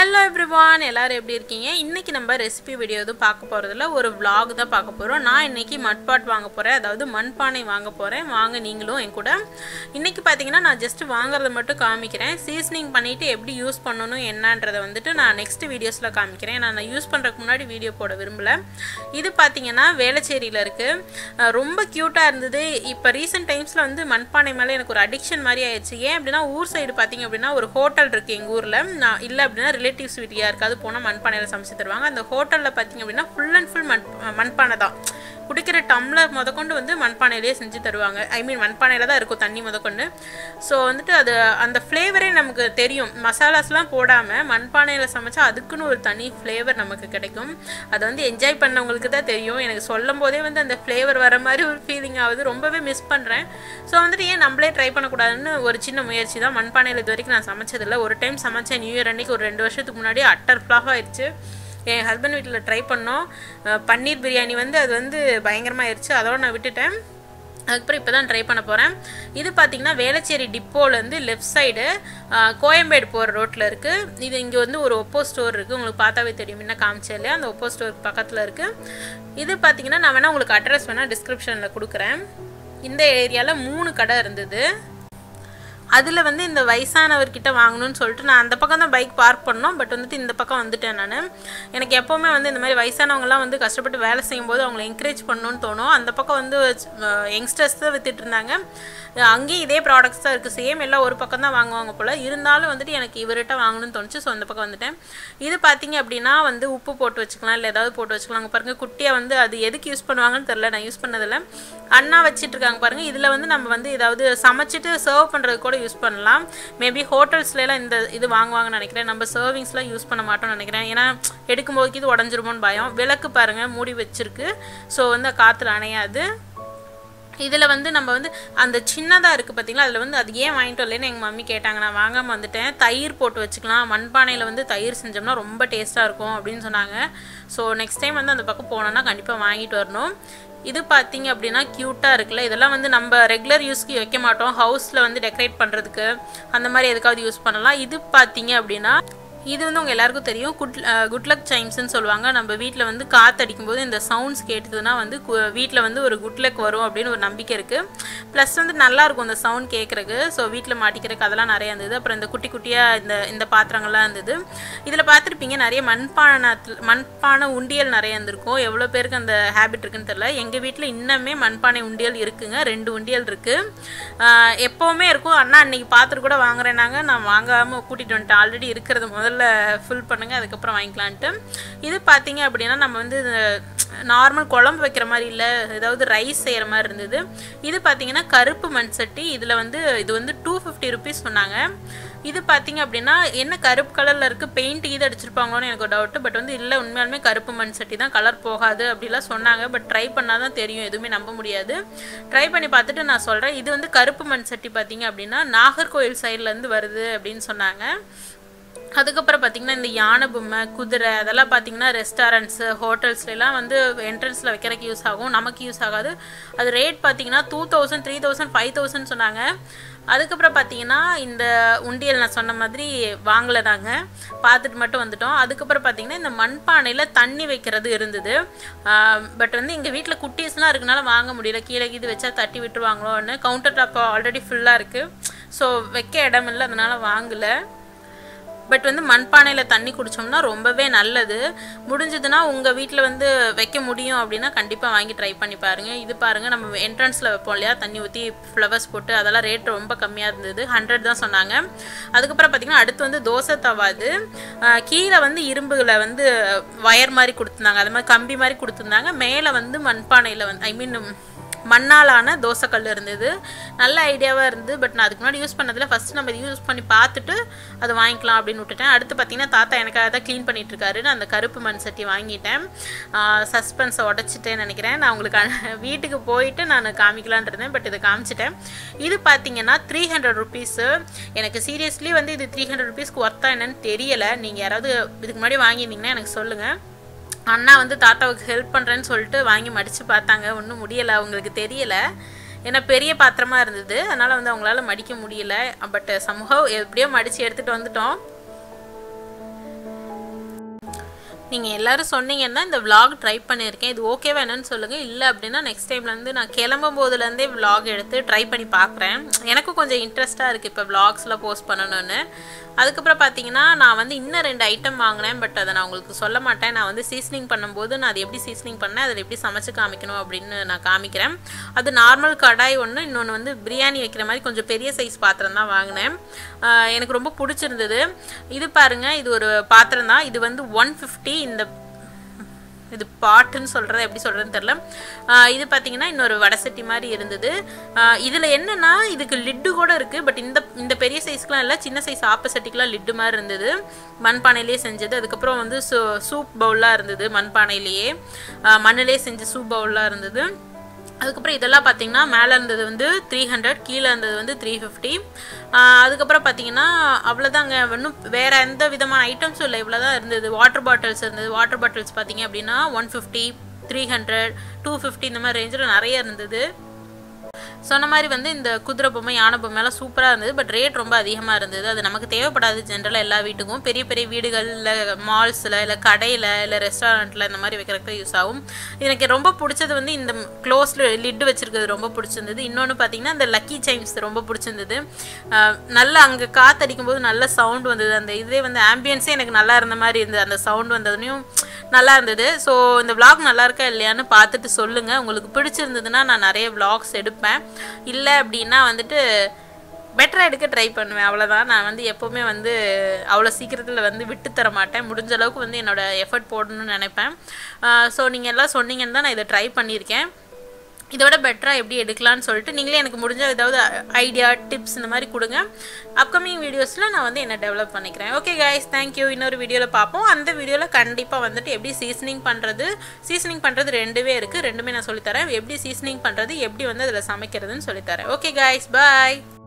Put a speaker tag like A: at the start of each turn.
A: hello everyone எல்லாரும் எப்படி இருக்கீங்க இன்னைக்கு நம்ம ரெசிபி வீடியோ எதுவும் பார்க்க போகிறதில்ல ஒரு vlog தான் பார்க்க போகிறோம் நான் இன்னைக்கு மட்பாட் வாங்க போகிறேன் அதாவது மண்பானை வாங்க போகிறேன் வாங்க நீங்களும் என் கூட இன்னைக்கு பார்த்தீங்கன்னா நான் ஜஸ்ட் வாங்குறத மட்டும் காமிக்கிறேன் சீசனிங் பண்ணிவிட்டு எப்படி யூஸ் பண்ணணும் என்னன்றதை வந்துட்டு நான் நெக்ஸ்ட் வீடியோஸில் காமிக்கிறேன் நான் நான் யூஸ் பண்ணுறதுக்கு முன்னாடி வீடியோ போட விரும்பல இது பார்த்தீங்கன்னா வேளச்சேரியில் இருக்குது ரொம்ப க்யூட்டாக இருந்தது இப்போ ரீசெண்ட் டைம்ஸில் வந்து மண்பானை மேலே எனக்கு ஒரு அடிக்ஷன் மாதிரி ஆயிடுச்சு ஏன் அப்படின்னா ஊர் சைடு பார்த்தீங்க அப்படின்னா ஒரு ஹோட்டல் இருக்குது எங்கள் ஊரில் நான் இல்லை அப்படின்னா ரிலேட்டிவ்ஸ் வீட்டில் யாருக்காவது போனால் மண்பானையில் சமைச்சு தருவாங்க அந்த ஹோட்டலில் பார்த்தீங்க அப்படின்னா ஃபுல் அண்ட் ஃபுல் மண் மண்பானை தான் குடிக்கிற டம்ளர் முதற்கொண்டு வந்து மண்பானையிலேயே செஞ்சு தருவாங்க ஐ மீன் மண்பானையில் தான் இருக்கும் தண்ணி முதற்கொண்டு ஸோ வந்துட்டு அது அந்த ஃப்ளேவரே நமக்கு தெரியும் மசாலாஸ்லாம் போடாமல் மண்பானையில் சமைச்சா அதுக்குன்னு ஒரு தனி ஃப்ளேவர் நமக்கு கிடைக்கும் அதை வந்து என்ஜாய் பண்ணவங்களுக்கு தான் தெரியும் எனக்கு சொல்லும் போதே வந்து அந்த ஃப்ளேவர் வர மாதிரி ஒரு ஃபீலிங் ஆகுது ரொம்பவே மிஸ் பண்ணுறேன் ஸோ வந்துட்டு ஏன் நம்மளே ட்ரை பண்ணக்கூடாதுன்னு ஒரு சின்ன முயற்சி தான் மண்பானையில் இது வரைக்கும் நான் சமைச்சதில்லை ஒரு டைம் சமைச்சேன் நியூ இயர் அன்னைக்கு ஒரு ரெண்டு வருஷத்துக்கு முன்னாடி அட்டர் ஃப்ளாப் ஆயிடுச்சு என் ஹஸ்பண்ட் வீட்டில் ட்ரை பண்ணோம் அஹ் பன்னீர் பிரியாணி வந்து அது வந்து பயங்கரமாக ஆயிடுச்சு அதோட நான் விட்டுட்டேன் அதுக்கப்புறம் இப்போ தான் ட்ரை பண்ண போகிறேன் இது பார்த்தீங்கன்னா வேளச்சேரி டிப்போலேருந்து லெஃப்ட் சைடு கோயம்பேடு போகிற ரோட்டில் இருக்குது இது இங்கே வந்து ஒரு ஒப்போ ஸ்டோர் இருக்குது உங்களுக்கு பார்த்தாவே தெரியும் என்ன காமிச்சேன் இல்லையா அந்த ஒப்போ ஸ்டோருக்கு பக்கத்தில் இருக்குது இது பார்த்தீங்கன்னா நான் வேணால் உங்களுக்கு அட்ரஸ் வேணால் டிஸ்கிரிப்ஷனில் கொடுக்குறேன் இந்த ஏரியாவில் மூணு கடை இருந்தது அதில் வந்து இந்த வயசானவர்கிட்ட வாங்கணும்னு சொல்லிட்டு நான் அந்த பக்கம் தான் பைக் பார்க் பண்ணோம் பட் வந்துட்டு இந்த பக்கம் வந்துட்டேன் நான் எனக்கு எப்போவுமே வந்து இந்த மாதிரி வயசானவங்கலாம் வந்து கஷ்டப்பட்டு வேலை செய்யும்போது அவங்கள என்கரேஜ் பண்ணணும்னு தோணும் அந்த பக்கம் வந்து யங்ஸ்டர்ஸ் தான் வித்துட்டு இருந்தாங்க அங்கேயும் இதே ப்ராடக்ட்ஸ் தான் இருக்குது சேம் எல்லாம் ஒரு பக்கம் தான் வாங்குவாங்க போல் இருந்தாலும் வந்துட்டு எனக்கு இவர்கிட்ட வாங்கணும்னு தோணுச்சு ஸோ அந்த பக்கம் வந்துட்டேன் இது பார்த்தீங்க அப்படின்னா வந்து உப்பு போட்டு வச்சுக்கலாம் இல்லை ஏதாவது போட்டு வச்சுக்கலாம் அங்கே பாருங்கள் குட்டியாக வந்து அது எதுக்கு யூஸ் பண்ணுவாங்கன்னு தெரில நான் யூஸ் பண்ணதில்ல அண்ணா வச்சிட்டு இருக்காங்க பாருங்கள் இதில் வந்து நம்ம வந்து ஏதாவது சமைச்சிட்டு சர்வ் பண்ணுறது கூட யூஸ் பண்ணலாம் மேபி ஹோட்டல்ஸ்லாம் இந்த இது வாங்குவாங்கன்னு நினைக்கிறேன் நம்ம சர்விங்ஸ்லாம் யூஸ் பண்ண மாட்டோம்னு நினைக்கிறேன் ஏன்னா எடுக்கும்போது இது உடஞ்சிருமோன்னு பயம் விளக்கு பாருங்கள் மூடி வச்சிருக்கு ஸோ வந்து காற்றுல அணையாது இதில் வந்து நம்ம வந்து அந்த சின்னதாக இருக்குது பார்த்தீங்களா அதில் வந்து அது ஏன் வாங்கிட்டு வரலன்னு எங்கள் மம்மி கேட்டாங்க நான் வாங்காமல் வந்துட்டேன் தயிர் போட்டு வச்சுக்கலாம் மண்பானையில் வந்து தயிர் செஞ்சோம்னா ரொம்ப டேஸ்ட்டாக இருக்கும் அப்படின்னு சொன்னாங்க ஸோ நெக்ஸ்ட் டைம் வந்து அந்த பக்கம் போனோன்னா கண்டிப்பாக வாங்கிட்டு வரணும் இது பார்த்தீங்க அப்படின்னா க்யூட்டாக இருக்குல்ல இதெல்லாம் வந்து நம்ம ரெகுலர் யூஸ்க்கு வைக்க மாட்டோம் ஹவுஸில் வந்து டெக்கரேட் பண்ணுறதுக்கு அந்த மாதிரி எதுக்காவது யூஸ் பண்ணலாம் இது பார்த்தீங்க அப்படின்னா இது வந்து உங்கள் எல்லாருக்கும் தெரியும் குட் குட் லக் சைம்ஸ்னு சொல்லுவாங்க நம்ம வீட்டில் வந்து காற்றடிக்கும் போது இந்த சவுண்ட்ஸ் கேட்டதுன்னா வந்து வீட்டில் வந்து ஒரு குட் லக் வரும் அப்படின்னு ஒரு நம்பிக்கை இருக்குது ப்ளஸ் வந்து நல்லாயிருக்கும் இந்த சவுண்ட் கேட்குறக்கு ஸோ வீட்டில் மாட்டிக்கிறதுக்கு அதெல்லாம் நிறையா இருந்தது அப்புறம் இந்த குட்டி குட்டியாக இந்த இந்த பாத்திரங்கள்லாம் இருந்தது இதில் பார்த்துருப்பீங்க நிறைய மண்பானத்தில் மண்பானை உண்டியல் நிறைய இருந்திருக்கும் எவ்வளோ பேருக்கு அந்த ஹேபிட் இருக்குன்னு தெரில எங்கள் வீட்டில் இன்னமே மண்பானை உண்டியல் இருக்குங்க ரெண்டு உண்டியல் இருக்குது எப்போவுமே இருக்கும் அண்ணா அன்னைக்கு பார்த்துட்டு கூட வாங்குறேனாங்க நான் வாங்காமல் கூட்டிகிட்டு வந்துட்டேன் ஆல்ரெடி இருக்கிறது முதல்ல ஃபில் பண்ணுங்கள் அதுக்கப்புறம் வாங்கிக்கலான்ட்டு இது பார்த்தீங்க அப்படின்னா நம்ம வந்து நார்மல் குழம்பு வைக்கிற மாதிரி இல்லை ஏதாவது ரைஸ் செய்கிற மாதிரி இருந்தது இது பார்த்தீங்கன்னா கருப்பு மண் சட்டி இதில் வந்து இது வந்து டூ ஃபிஃப்டி ருபீஸ் சொன்னாங்க இது பார்த்தீங்க அப்படின்னா என்ன கருப்பு கலரில் இருக்குது பெயிண்ட் இது அடிச்சிருப்பாங்களோன்னு எனக்கு ஒரு டவுட்டு பட் வந்து இல்லை உண்மையாலுமே கருப்பு மண் சட்டி தான் கலர் போகாது அப்படிலாம் சொன்னாங்க பட் ட்ரை பண்ணால் தான் தெரியும் எதுவுமே நம்ப முடியாது ட்ரை பண்ணி பார்த்துட்டு நான் சொல்கிறேன் இது வந்து கருப்பு மண் சட்டி பார்த்தீங்க அப்படின்னா நாகர்கோவில் சைட்லேருந்து வருது அப்படின்னு சொன்னாங்க அதுக்கப்புறம் பார்த்திங்கன்னா இந்த யானை பொம்மை குதிரை அதெல்லாம் பார்த்திங்கன்னா ரெஸ்டாரண்ட்ஸு ஹோட்டல்ஸ்லாம் வந்து என்ட்ரன்ஸில் வைக்கிறதுக்கு யூஸ் ஆகும் நமக்கு யூஸ் ஆகாது அது ரேட் பார்த்திங்கன்னா two thousand three thousand five thousand சொன்னாங்க அதுக்கப்புறம் பார்த்தீங்கன்னா இந்த உண்டியல் நான் சொன்ன மாதிரி வாங்கலை நாங்கள் பார்த்துட்டு மட்டும் வந்துட்டோம் அதுக்கப்புறம் பார்த்தீங்கன்னா இந்த மண்பானையில் தண்ணி வைக்கிறது இருந்தது பட் வந்து எங்கள் வீட்டில் குட்டீஸ்லாம் இருக்கனால வாங்க முடியல கீழே இது வச்சா தட்டி விட்டுருவாங்களோன்னு கவுண்டர் டாப் ஆல்ரெடி ஃபுல்லாக இருக்குது ஸோ வைக்க இடம் இல்லை அதனால் வாங்கலை பட் வந்து மண்பானையில் தண்ணி குடித்தோம்னா ரொம்பவே நல்லது முடிஞ்சதுன்னா உங்கள் வீட்டில் வந்து வைக்க முடியும் அப்படின்னா கண்டிப்பாக வாங்கி ட்ரை பண்ணி பாருங்கள் இது பாருங்கள் நம்ம என்ட்ரன்ஸில் வைப்போம் இல்லையா தண்ணி ஊற்றி ஃப்ளவர்ஸ் போட்டு அதெல்லாம் ரேட் ரொம்ப கம்மியாக இருந்தது ஹண்ட்ரட் தான் சொன்னாங்க அதுக்கப்புறம் பார்த்திங்கன்னா அடுத்து வந்து தோசை தவாது கீழே வந்து இரும்புகளை வந்து வயர் மாதிரி கொடுத்துருந்தாங்க அது மாதிரி கம்பி மாதிரி கொடுத்துருந்தாங்க மேலே வந்து மண்பானையில் வந்து ஐ மீன் மண்ணாலான தோசைக்கல் இருந்தது நல்ல ஐடியாவாக இருந்தது பட் நான் அதுக்கு முன்னாடி யூஸ் பண்ணதில் ஃபஸ்ட்டு நம்ம யூஸ் பண்ணி பார்த்துட்டு அதை வாங்கிக்கலாம் அப்படின்னு விட்டுட்டேன் அடுத்து பார்த்தீங்கன்னா தாத்தா எனக்காக தான் க்ளீன் பண்ணிட்டு இருக்காரு நான் அந்த கருப்பு மண் சட்டி வாங்கிட்டேன் சஸ்பென்ஸை உடச்சிட்டேன்னு நினைக்கிறேன் நான் உங்களுக்கு வீட்டுக்கு போயிட்டு நான் காமிக்கலான் இருந்தேன் பட் இதை காமிச்சிட்டேன் இது பார்த்தீங்கன்னா த்ரீ ஹண்ட்ரட் ருபீஸு எனக்கு சீரியஸ்லி வந்து இது த்ரீ ஹண்ட்ரட் ருபீஸ்க்கு ஒர்த்தா என்னன்னு தெரியலை நீங்கள் யாராவது இதுக்கு முன்னாடி வாங்கியிருந்தீங்கன்னா எனக்கு சொல்லுங்கள் அண்ணா வந்து தாத்தாவுக்கு ஹெல்ப் பண்ணுறேன்னு சொல்லிட்டு வாங்கி மடித்து பார்த்தாங்க ஒன்றும் முடியலை அவங்களுக்கு தெரியலை ஏன்னா பெரிய பாத்திரமா இருந்தது அதனால் வந்து அவங்களால மடிக்க முடியல பட் சமூகம் எப்படியோ மடித்து எடுத்துகிட்டு வந்துட்டோம் நீங்கள் எல்லோரும் சொன்னீங்கன்னா இந்த vlog ட்ரை பண்ணியிருக்கேன் இது ஓகேவா என்னன்னு சொல்லுங்கள் இல்லை அப்படின்னா நெக்ஸ்ட் டைம்லேருந்து நான் கிளம்பும் போதுலேருந்தே vlog எடுத்து ட்ரை பண்ணி பார்க்குறேன் எனக்கும் கொஞ்சம் இன்ட்ரெஸ்ட்டாக இருக்குது இப்போ vlogsலாம் போஸ்ட் பண்ணணும்னு அதுக்கப்புறம் பார்த்தீங்கன்னா நான் வந்து இன்னும் ரெண்டு ஐட்டம் வாங்கினேன் பட் அதை நான் உங்களுக்கு சொல்ல மாட்டேன் நான் வந்து சீசனிங் பண்ணும்போது நான் அது எப்படி சீசனிங் பண்ணேன் அதில் எப்படி சமைச்சு காமிக்கணும் அப்படின்னு நான் காமிக்கிறேன் அது நார்மல் கடாய் ஒன்று இன்னொன்று வந்து பிரியாணி வைக்கிற மாதிரி கொஞ்சம் பெரிய சைஸ் பாத்திரம் தான் வாங்கினேன் ஆஹ் எனக்கு ரொம்ப பிடிச்சிருந்தது இது பாருங்கள் இது ஒரு பாத்திரம் தான் இது வந்து ஒன் ஃபிஃப்டி இந்த இது பாட்டுன்னு சொல்கிறது எப்படி சொல்கிறதுன்னு தெரில இது பார்த்தீங்கன்னா இன்னொரு வடசட்டி மாதிரி இருந்தது இதில் என்னென்னா இதுக்கு லிட்டு கூட இருக்குது பட் இந்த இந்த பெரிய சைஸ்க்குலாம் இல்லை சின்ன சைஸ் ஆப்போசிட்டிக்கெலாம் லிட்டு மாதிரி இருந்தது மண்பானையிலேயே செஞ்சது அதுக்கப்புறம் வந்து சூ சூப் பவுலாக இருந்தது மண்பானையிலேயே மண்ணிலே செஞ்ச சூப் பவுலாக இருந்தது அதுக்கப்புறம் இதெல்லாம் பார்த்தீங்கன்னா மேலே இருந்தது வந்து த்ரீ ஹண்ட்ரட் கீழே இருந்தது வந்து த்ரீ ஃபிஃப்டி அதுக்கப்புறம் பார்த்தீங்கன்னா அவ்வளோதாங்க இன்னும் வேறு எந்த விதமான ஐட்டம்ஸும் இல்லை இவ்வளோ தான் இருந்தது வாட்டர் பாட்டில்ஸ் இருந்தது வாட்டர் பாட்டில்ஸ் பார்த்தீங்க அப்படின்னா one fifty three hundred two fifty இந்த மாதிரி ரேஞ்சில் நிறைய இருந்தது சொன்ன மாதிரி வந்து இந்த குதிரை பொம்மை யானை பொம்மைலாம் சூப்பராக இருந்தது பட் ரேட் ரொம்ப அதிகமாக இருந்தது அது நமக்கு தேவைப்படாது ஜென்ரலாக எல்லா வீட்டுக்கும் பெரிய பெரிய வீடுகள் இல்லை மால்ஸில் இல்லை கடையில் இல்லை ரெஸ்டாரண்ட்டில் இந்த மாதிரி வைக்கிறதுக்கு யூஸ் ஆகும் எனக்கு ரொம்ப பிடிச்சது வந்து இந்த க்ளோஸில் லிட்டு வச்சுருக்கிறது ரொம்ப பிடிச்சிருந்தது இன்னொன்று பார்த்தீங்கன்னா இந்த லக்கி சைம்ஸ் ரொம்ப பிடிச்சிருந்தது அஹ் நல்லா அங்கே காற்றடிக்கும் போது நல்ல சவுண்ட் வந்தது அந்த இதே வந்து ஆம்பியன்ஸே எனக்கு நல்லா இருந்த மாதிரி இருந்தது அந்த சவுண்ட் வந்ததுனையும் நல்லா இருந்தது ஸோ இந்த vlog நல்லா இருக்கா இல்லையான்னு பார்த்துட்டு சொல்லுங்கள் உங்களுக்கு பிடிச்சிருந்ததுன்னா நான் நிறைய vlogs எடுப்பேன் இல்லை அப்படின்னா வந்துட்டு பெட்டராக எடுக்க ட்ரை பண்ணுவேன் அவ்வளோதான் நான் வந்து எப்போவுமே வந்து அவ்வளோ சீக்கிரத்தில் வந்து விட்டு தர மாட்டேன் முடிஞ்ச அளவுக்கு வந்து என்னோட எஃபர்ட் போடணும்னு நினைப்பேன் ஸோ நீங்கள் எல்லாம் சொன்னீங்கன்னு தான் நான் இதை ட்ரை பண்ணியிருக்கேன் இதோட பெட்டராக எப்படி எடுக்கலாம்னு சொல்லிட்டு நீங்களே எனக்கு முடிஞ்ச ஏதாவது ஐடியா டிப்ஸ் இந்த மாதிரி கொடுங்க அப்கமிங் வீடியோஸில் நான் வந்து என்ன டெவலப் பண்ணிக்கிறேன் ஓகே கைஸ் தேங்க்யூ இன்னொரு வீடியோவில் பார்ப்போம் அந்த வீடியோவில் கண்டிப்பாக வந்துட்டு எப்படி சீசனிங் பண்ணுறது சீசனிங் பண்ணுறது ரெண்டுவே இருக்குது ரெண்டுமே நான் சொல்லித்தரேன் எப்படி சீசனிங் பண்ணுறது எப்படி வந்து அதில் சமைக்கிறதுன்னு சொல்லித்தரேன் ஓகே கைஸ் பாய்